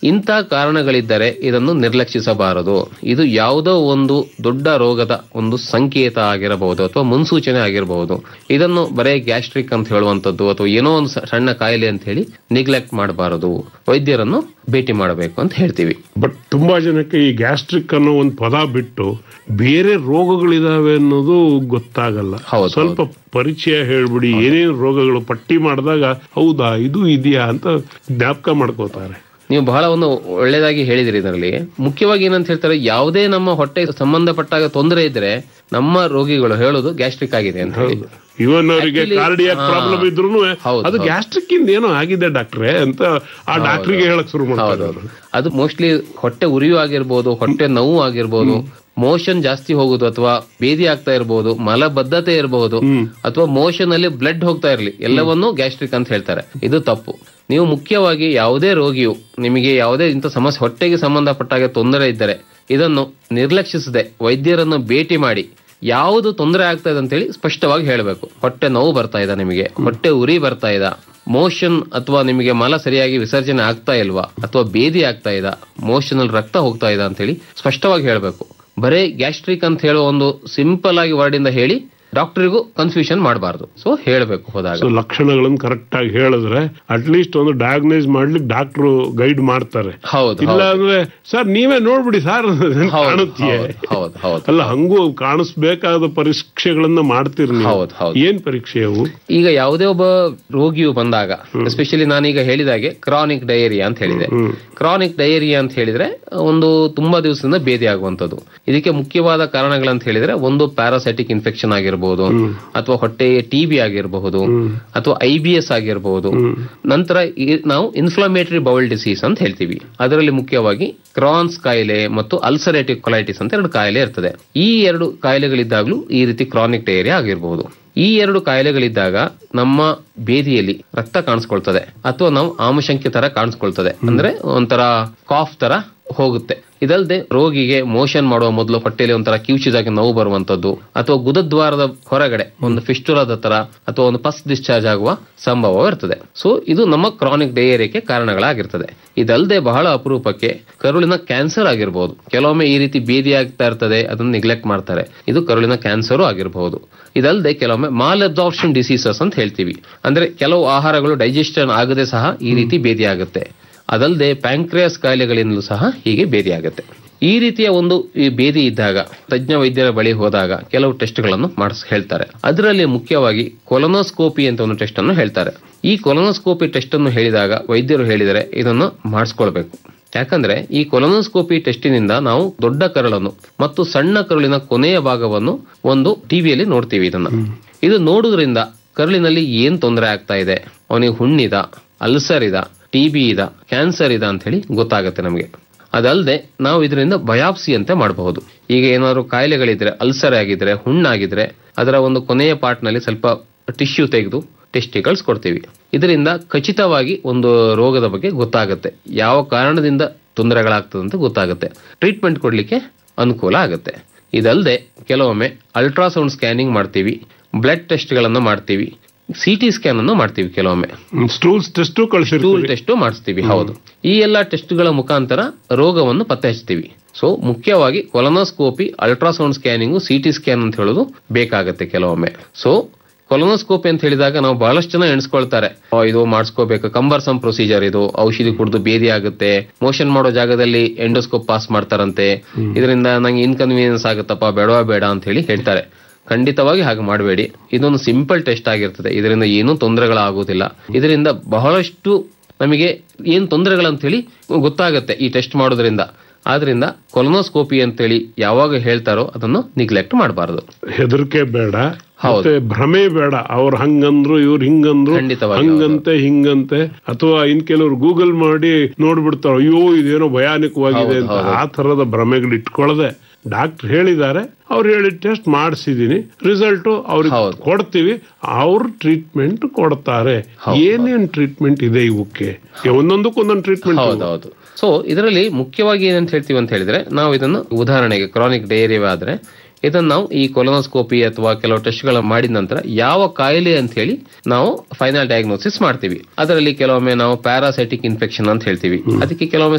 ಇಂಥ ಕಾರಣಗಳಿದ್ದರೆ ಇದನ್ನು ನಿರ್ಲಕ್ಷಿಸಬಾರದು ಇದು ಯಾವುದೋ ಒಂದು ದೊಡ್ಡ ರೋಗದ ಒಂದು ಸಂಕೇತ ಆಗಿರಬಹುದು ಅಥವಾ ಮುನ್ಸೂಚನೆ ಆಗಿರಬಹುದು ಇದನ್ನು ಬರೇ ಗ್ಯಾಸ್ಟ್ರಿಕ್ ಅಂತ ಹೇಳುವಂತದ್ದು ಅಥವಾ ಏನೋ ಒಂದು ಸ- ಸಣ್ಣ ಕಾಯಿಲೆ ಅಂತ ಹೇಳಿ ನಿಗ್ಲೆಕ್ಟ್ ಮಾಡಬಾರದು ವೈದ್ಯರನ್ನು ಭೇಟಿ ಮಾಡಬೇಕು ಅಂತ ಹೇಳ್ತೀವಿ ಬಟ್ ತುಂಬಾ ಜನಕ್ಕೆ ಈ ಗ್ಯಾಸ್ಟ್ರಿಕ್ ಅನ್ನೋ ಒಂದು ಪದ ಬಿಟ್ಟು ಬೇರೆ ರೋಗಗಳಿದಾವೆ ಅನ್ನೋದು ಗೊತ್ತಾಗಲ್ಲ ಹೌದು, ಸ್ವಲ್ಪ ಪರಿಚಯ ಹೇಳ್ಬಿಡಿ ಏನೇನು ರೋಗಗಳು ಪಟ್ಟಿ ಮಾಡಿದಾಗ ಹೌದಾ ಇದು ಇದೆಯಾ ಅಂತ ಜ್ಞಾಪಕ ಮಾಡ್ಕೋತಾರೆ ನೀವು ಬಹಳ ಒಂದು ಒಳ್ಳೇದಾಗಿ ಹೇಳಿದಿರಿ ಇದರಲ್ಲಿ ಮುಖ್ಯವಾಗಿ ಏನಂತ ಹೇಳ್ತಾರೆ ಯಾವುದೇ ನಮ್ಮ ಹೊಟ್ಟೆ ಸಂಬಂಧಪಟ್ಟಾಗ ತೊಂದರೆ ಇದ್ರೆ ನಮ್ಮ ರೋಗಿಗಳು ಹೇಳೋದು ಗ್ಯಾಸ್ಟ್ರಿಕ್ ಆಗಿದೆ ಅಂತ ಹೇಳಿ ಇವನ್ ಅವರಿಗೆ Actually, ಕಾರ್ಡಿಯಾಕ್ ಹಾ. ಪ್ರಾಬ್ಲಮ್ ಇದ್ರು ಹೌದು, ಅದು ಹೌದು. ಗ್ಯಾಸ್ಟ್ರಿಕ್ ಇಂದ ಏನೋ ಆಗಿದೆ ಡಾಕ್ಟ್ರೆ ಅಂತ ಆ ಡಾಕ್ಟ್ರಿಗೆ ಹೇಳಕ್ ಶುರು ಮಾಡ್ತಾರೆ ಹೌದು ಅದು ಮೋಸ್ಟ್ಲಿ ಹೊಟ್ಟೆ ಉರಿಯು ಆಗಿರ್ಬೋದು ಹೊಟ್ಟೆ ನೋವು ಆಗಿರ್ಬೋದು ಮೋಷನ್ ಜಾಸ್ತಿ ಹೋಗುದು ಅಥವಾ ಬೇದಿ ಆಗ್ತಾ ಇರಬಹುದು ಮಲಬದ್ಧತೆ ಇರಬಹುದು ಅಥವಾ ಮೋಷನ್ ಅಲ್ಲಿ ಬ್ಲಡ್ ಹೋಗ್ತಾ ಇರಲಿ ಎಲ್ಲವನ್ನೂ ಗ್ಯಾಸ್ಟ್ರಿಕ್ ಅಂತ ಹೇಳ್ತಾರೆ ಇದು ತಪ್ಪು ನೀವು ಮುಖ್ಯವಾಗಿ ಯಾವುದೇ ರೋಗಿಯು ನಿಮಗೆ ಯಾವುದೇ ಇಂಥ ಸಮಸ್ಯೆ ಹೊಟ್ಟೆಗೆ ಸಂಬಂಧಪಟ್ಟಾಗ ತೊಂದರೆ ಇದ್ದರೆ ಇದನ್ನು ನಿರ್ಲಕ್ಷಿಸದೆ ವೈದ್ಯರನ್ನು ಭೇಟಿ ಮಾಡಿ ಯಾವುದು ತೊಂದರೆ ಆಗ್ತಾ ಇದೆ ಅಂತೇಳಿ ಸ್ಪಷ್ಟವಾಗಿ ಹೇಳಬೇಕು ಹೊಟ್ಟೆ ನೋವು ಬರ್ತಾ ಇದೆ ನಿಮಗೆ ಹೊಟ್ಟೆ ಉರಿ ಬರ್ತಾ ಇದೆ ಮೋಷನ್ ಅಥವಾ ನಿಮಗೆ ಮಲ ಸರಿಯಾಗಿ ವಿಸರ್ಜನೆ ಆಗ್ತಾ ಇಲ್ವಾ ಅಥವಾ ಬೇದಿ ಆಗ್ತಾ ಇದ ಮೋಷನ್ ಅಲ್ಲಿ ರಕ್ತ ಹೋಗ್ತಾ ಇದೆ ಅಂತೇಳಿ ಸ್ಪಷ್ಟವಾಗಿ ಹೇಳಬೇಕು ಬರೇ ಗ್ಯಾಸ್ಟ್ರಿಕ್ ಅಂತ ಹೇಳೋ ಒಂದು ಸಿಂಪಲ್ ಆಗಿ ವರ್ಡ್ ಇಂದ ಹೇಳಿ ಡಾಕ್ಟರಿಗೂ ಕನ್ಫ್ಯೂಷನ್ ಮಾಡಬಾರ್ದು ಸೊ ಹೇಳಬೇಕು ಹೋದಾಗ ಸೊ ಲಕ್ಷಣಗಳನ್ನು ಕರೆಕ್ಟ್ ಆಗಿ ಹೇಳಿದ್ರೆ ಅಟ್ಲೀಸ್ಟ್ ಒಂದು ಡಯಾಗ್ನೈಸ್ ಮಾಡ್ಲಿಕ್ಕೆ ಡಾಕ್ಟ್ರು ಗೈಡ್ ಮಾಡ್ತಾರೆ ಹೌದು ಇಲ್ಲ ಅಂದ್ರೆ ಸರ್ ನೀವೇ ನೋಡ್ಬಿಡಿ ಸರ್ ಕಾಣುತ್ತೀಯ ಹೌದು ಹೌದು ಅಲ್ಲ ಹಂಗೂ ಕಾಣಿಸ್ಬೇಕಾದ ಪರೀಕ್ಷೆಗಳನ್ನ ಮಾಡ್ತೀರಿ ನೀವು ಹೌದು, ಹೌದು. ಏನ್ ಪರೀಕ್ಷೆ ಅವು ಈಗ ಯಾವುದೇ ಒಬ್ಬ ರೋಗಿಯು ಬಂದಾಗ ಎಸ್ಪೆಷಲಿ ನಾನೀಗ ಹೇಳಿದಾಗೆ ಕ್ರಾನಿಕ್ ಡಯೇರಿಯಾ ಅಂತ ಹೇಳಿದೆ ಕ್ರಾನಿಕ್ ಡಯೇರಿಯಾ ಅಂತ ಹೇಳಿದ್ರೆ ಒಂದು ತುಂಬಾ ದಿವಸದಿಂದ ಬೇದಿ ಆಗುವಂತದ್ದು ಇದಕ್ಕೆ ಮುಖ್ಯವಾದ ಕಾರಣಗಳಂತ ಹೇಳಿದ್ರೆ ಒಂದು ಪ್ಯಾರಾಸೈಟಿಕ್ ಇನ್ಫೆಕ್ಷನ್ ಆಗಿರಬಹುದು ಅಥವಾ ಹೊಟ್ಟೆಯ ಟಿಬಿ ಆಗಿರಬಹುದು ಅಥವಾ ಐ ಬಿ ಎಸ್ ಆಗಿರಬಹುದು ನಂತರ ಈ- ನಾವು ಇನ್ಫ್ಲಮೇಟರಿ ಬೌಲ್ ಡಿಸೀಸ್ ಅಂತ ಹೇಳ್ತೀವಿ ಅದರಲ್ಲಿ ಮುಖ್ಯವಾಗಿ ಕ್ರಾನ್ಸ್ ಕಾಯಿಲೆ ಮತ್ತು ಅಲ್ಸರೇಟಿವ್ ಕೊಲೈಟಿಸ್ ಅಂತ ಎರಡು ಕಾಯಿಲೆ ಇರ್ತದೆ ಈ ಎರಡು ಕಾಯಿಲೆಗಳಿದ್ದಾಗಲೂ ಈ ರೀತಿ ಕ್ರಾನಿಕ್ ಡಯೇರಿಯಾ ಆಗಿರಬಹುದು ಈ ಎರಡು ಕಾಯಿಲೆಗಳಿದ್ದಾಗ ನಮ್ಮ ಬೇದಿಯಲ್ಲಿ ರಕ್ತ ಕಾಣಿಸ್ಕೊಳ್ತದೆ ಅಥವಾ ನಾವು ಆಮಶಂಕೆ ತರ ಕಾಣಿಸ್ಕೊಳ್ತದೆ ಅಂದ್ರೆ ಒಂಥರ ಕಾಫ್ ತರ ಹೋಗುತ್ತೆ ಇದಲ್ಲದೆ ರೋಗಿಗೆ ಮೋಷನ್ ಮಾಡುವ ಮೊದಲು ಹೊಟ್ಟೆಯಲ್ಲಿ ಒಂಥರ ಕಿವುಚಿದಾಗಿ ನೋವು ಬರುವಂತದ್ದು ಅಥವಾ ಗುದದ್ವಾರದ ಹೊರಗಡೆ ಒಂದು ಫಿಸ್ಟುಲಾದ ತರ ಅಥವಾ ಒಂದು ಪಸ್ ಡಿಸ್ಚಾರ್ಜ್ ಆಗುವ ಸಂಭವ ಇರ್ತದೆ ಸೊ ಇದು ನಮ್ಮ ಕ್ರಾನಿಕ್ ಡಯೇರಿಯಾಕ್ಕೆ ಕಾರಣಗಳಾಗಿರ್ತದೆ ಇದಲ್ಲದೆ ಬಹಳ ಅಪರೂಪಕ್ಕೆ ಕರುಳಿನ ಕ್ಯಾನ್ಸರ್ ಆಗಿರಬಹುದು ಕೆಲವೊಮ್ಮೆ ಈ ರೀತಿ ಬೇದಿ ಆಗ್ತಾ ಇರ್ತದೆ ಅದನ್ನು ನೆಗ್ಲೆಕ್ಟ್ ಮಾಡ್ತಾರೆ ಇದು ಕರುಳಿನ ಕ್ಯಾನ್ಸರು ಆಗಿರಬಹುದು ಇದಲ್ಲದೆ ಕೆಲವೊಮ್ಮೆ ಮಾಲ್ ಅಬ್ಸಾರ್ಪ್ಷನ್ ಡಿಸೀಸಸ್ ಅಂತ ಹೇಳ್ತೀವಿ ಅಂದ್ರೆ ಕೆಲವು ಆಹಾರಗಳು ಡೈಜೆಷನ್ ಆಗದೆ ಸಹ ಈ ರೀತಿ ಬೇದಿ ಆಗುತ್ತೆ ಅದಲ್ಲದೆ ಪ್ಯಾಂಕ್ರಿಯಾಸ್ ಕಾಯಿಲೆಗಳಿಂದಲೂ ಸಹ ಹೀಗೆ ಬೇದಿ ಆಗುತ್ತೆ ಈ ರೀತಿಯ ಒಂದು ಈ ಬೇದಿ ಇದ್ದಾಗ ತಜ್ಞ ವೈದ್ಯರ ಬಳಿ ಹೋದಾಗ ಕೆಲವು ಟೆಸ್ಟ್ಗಳನ್ನು ಮಾಡಿಸ್ ಹೇಳ್ತಾರೆ ಅದರಲ್ಲಿ ಮುಖ್ಯವಾಗಿ ಕೊಲೊನೋಸ್ಕೋಪಿ ಅಂತ ಒಂದು ಟೆಸ್ಟ್ ಅನ್ನು ಹೇಳ್ತಾರೆ ಈ ಕೊಲೊನೋಸ್ಕೋಪಿ ಟೆಸ್ಟ್ ಅನ್ನು ಹೇಳಿದಾಗ ವೈದ್ಯರು ಹೇಳಿದರೆ ಇದನ್ನು ಮಾಡಿಸ್ಕೊಳ್ಬೇಕು ಯಾಕಂದ್ರೆ ಈ ಕೊಲೊನೋಸ್ಕೋಪಿ ಟೆಸ್ಟಿನಿಂದ ನಾವು ದೊಡ್ಡ ಕರಳನ್ನು ಮತ್ತು ಸಣ್ಣ ಕರುಳಿನ ಕೊನೆಯ ಭಾಗವನ್ನು ಒಂದು ಟಿವಿಯಲ್ಲಿ ನೋಡ್ತೀವಿ ಇದನ್ನ ಇದು ನೋಡುವುದರಿಂದ ಕರುಳಿನಲ್ಲಿ ಏನ್ ತೊಂದರೆ ಆಗ್ತಾ ಇದೆ ಅವನಿಗೆ ಹುಣ್ಣಿದ ಅಲ್ಸರ್ ಇದ ಟಿಬಿ ಇದ ಕ್ಯಾನ್ಸರ್ ಇದ ಅಂತ ಹೇಳಿ ಗೊತ್ತಾಗುತ್ತೆ ನಮಗೆ ಅದಲ್ಲದೆ ನಾವು ಇದರಿಂದ ಬಯಾಪ್ಸಿ ಅಂತ ಮಾಡಬಹುದು ಈಗ ಏನಾದ್ರು ಕಾಯಿಲೆಗಳಿದ್ರೆ ಅಲ್ಸರ್ ಆಗಿದ್ರೆ ಹುಣ್ಣಾಗಿದ್ರೆ ಅದರ ಒಂದು ಕೊನೆಯ ಪಾರ್ಟ್ ನಲ್ಲಿ ಸ್ವಲ್ಪ ಟಿಶ್ಯೂ ತೆಗೆದು ಟೆಸ್ಟಿಕಲ್ಸ್ ಕೊಡ್ತೀವಿ ಇದರಿಂದ ಖಚಿತವಾಗಿ ಒಂದು ರೋಗದ ಬಗ್ಗೆ ಗೊತ್ತಾಗುತ್ತೆ ಯಾವ ಕಾರಣದಿಂದ ತೊಂದರೆಗಳಾಗ್ತದೆ ಅಂತ ಗೊತ್ತಾಗುತ್ತೆ ಟ್ರೀಟ್ಮೆಂಟ್ ಕೊಡ್ಲಿಕ್ಕೆ ಅನುಕೂಲ ಆಗುತ್ತೆ ಇದಲ್ಲದೆ ಕೆಲವೊಮ್ಮೆ ಅಲ್ಟ್ರಾಸೌಂಡ್ ಸ್ಕ್ಯಾನಿಂಗ್ ಮಾಡ್ತೀವಿ ಬ್ಲಡ್ ಟೆಸ್ಟ್ಗಳನ್ನು ಮಾಡ್ತೀವಿ ಸಿ ಟಿ ಸ್ಕ್ಯಾನ್ ಅನ್ನು ಮಾಡ್ತೀವಿ ಕೆಲವೊಮ್ಮೆ ಸ್ಟೂಲ್ಸ್ ಟೆಸ್ಟ್ ಟೂಲ್ ಕಳ್ಸಿರ್ತೀವಿ ಟೆಸ್ಟ್ ಮಾಡಿಸ್ತೀವಿ ಹೌದು ಈ ಎಲ್ಲ ಟೆಸ್ಟ್ಗಳ ಮುಖಾಂತರ ರೋಗವನ್ನು ಪತ್ತೆ ಹಚ್ತೀವಿ ಸೊ ಮುಖ್ಯವಾಗಿ colonoscopy ultrasound scanning C T scan ಅಂತ ಹೇಳೋದು ಬೇಕಾಗುತ್ತೆ ಕೆಲವೊಮ್ಮೆ ಸೊ ಕೊಲೊನೋಸ್ಕೋಪಿ ಅಂತ ಹೇಳಿದಾಗ ನಾವು ಬಹಳಷ್ಟು ಜನ ಎಣಿಸ್ಕೊಳ್ತಾರೆ "ಓ, ಇದು ಮಾಡಿಸ್ಕೋಬೇಕು ಕಂಬರ್ಸಮ್ ಪ್ರೊಸೀಜರ್ ಇದು ಔಷಧಿ ಕುಡಿದು ಬೇದಿ ಆಗುತ್ತೆ ಮೋಷನ್ ಮಾಡೋ ಜಾಗದಲ್ಲಿ ಎಂಡೋಸ್ಕೋಪ್ ಪಾಸ್ ಮಾಡ್ತಾರಂತೆ ಇದರಿಂದ ನಂಗೆ ಇನ್ಕನ್ವೀನಿಯನ್ಸ್ ಆಗುತ್ತಪ್ಪ ಬೇಡವಾ ಬೇಡ ಅಂತ ಹೇಳಿ ಹೇಳ್ತಾರೆ ಖಂಡಿತವಾಗಿ ಹಾಗೆ ಮಾಡಬೇಡಿ ಇದೊಂದು ಸಿಂಪಲ್ ಟೆಸ್ಟ್ ಆಗಿರ್ತದೆ ಇದರಿಂದ ಏನೂ ತೊಂದರೆಗಳಾಗುವುದಿಲ್ಲ ಇದರಿಂದ ಬಹಳಷ್ಟು ನಮಗೆ ಏನ್ ತೊಂದರೆಗಳಂತ ಹೇಳಿ ಗೊತ್ತಾಗುತ್ತೆ ಈ ಟೆಸ್ಟ್ ಮಾಡೋದ್ರಿಂದ ಆದ್ರಿಂದ ಕೊಲೊನೋಸ್ಕೋಪಿ ಅಂತೇಳಿ ಯಾವಾಗ ಹೇಳ್ತಾರೋ ಅದನ್ನು ನಿಗ್ಲೆಕ್ಟ್ ಮಾಡಬಾರದು ಹೆದರಿಕೆ ಬೇಡ ಹೌದು. ಮತ್ತೆ ಭ್ರಮೆ ಬೇಡ ಅವ್ರು ಹಂಗಂದ್ರು ಇವ್ರು ಹಿಂಗಂದ್ರು ಖಂಡಿತವಾಗಿ ಹಂಗಂತೆ ಹಿಂಗಂತೆ ಅಥವಾ ಇನ್ ಕೆಲವ್ರು ಗೂಗಲ್ ಮಾಡಿ ನೋಡ್ಬಿಡ್ತಾರ ಅಯ್ಯೋ ಇದೇನೋ ಭಯಾನಕವಾಗಿದೆ ಹೌದು, ಅಂತ ಹೌದು. ಆ ತರದ ಭ್ರಮೆಗಳು ಇಟ್ಕೊಳ್ಳದೆ ಡಾಕ್ಟರ್ ಹೇಳಿದ್ದಾರೆ ಅವ್ರು ಹೇಳಿದ ಟೆಸ್ಟ್ ಮಾಡಿಸಿದೀನಿ ರಿಸಲ್ಟ್ ಅವ್ರಿಗೆ ಹೌದು. ಕೊಡ್ತೀವಿ ಅವ್ರ ಟ್ರೀಟ್ಮೆಂಟ್ ಕೊಡ್ತಾರೆ ಏನೇನ್ ಟ್ರೀಟ್ಮೆಂಟ್ ಇದೆ ಇವಕ್ಕೆ ಒಂದೊಂದಕ್ಕೂ ಒಂದೊಂದು ಟ್ರೀಟ್ಮೆಂಟ್ ಹೌದೌದು ಸೊ ಇದರಲ್ಲಿ ಮುಖ್ಯವಾಗಿ ಏನಂತ ಹೇಳ್ತೀವಿ ಅಂತ ಹೇಳಿದ್ರೆ ನಾವು ಇದನ್ನು ಉದಾಹರಣೆಗೆ ಕ್ರಾನಿಕ್ ಡಯೇರಿಯಾ ಆದ್ರೆ ಇದನ್ನು ನಾವು ಈ ಕೊಲೊನೋಸ್ಕೋಪಿ ಅಥವಾ ಕೆಲವು ಟೆಸ್ಟ್ಗಳ ಮಾಡಿದ ನಂತರ ಯಾವ ಕಾಯಿಲೆ ಅಂತ ಹೇಳಿ ನಾವು ಫೈನಲ್ ಡಯಾಗ್ನೋಸಿಸ್ ಮಾಡ್ತೀವಿ ಅದರಲ್ಲಿ ಕೆಲವೊಮ್ಮೆ ನಾವು ಪ್ಯಾರಾಸೈಟಿಕ್ ಇನ್ಫೆಕ್ಷನ್ ಅಂತ ಹೇಳ್ತೀವಿ ಅದಕ್ಕೆ ಕೆಲವೊಮ್ಮೆ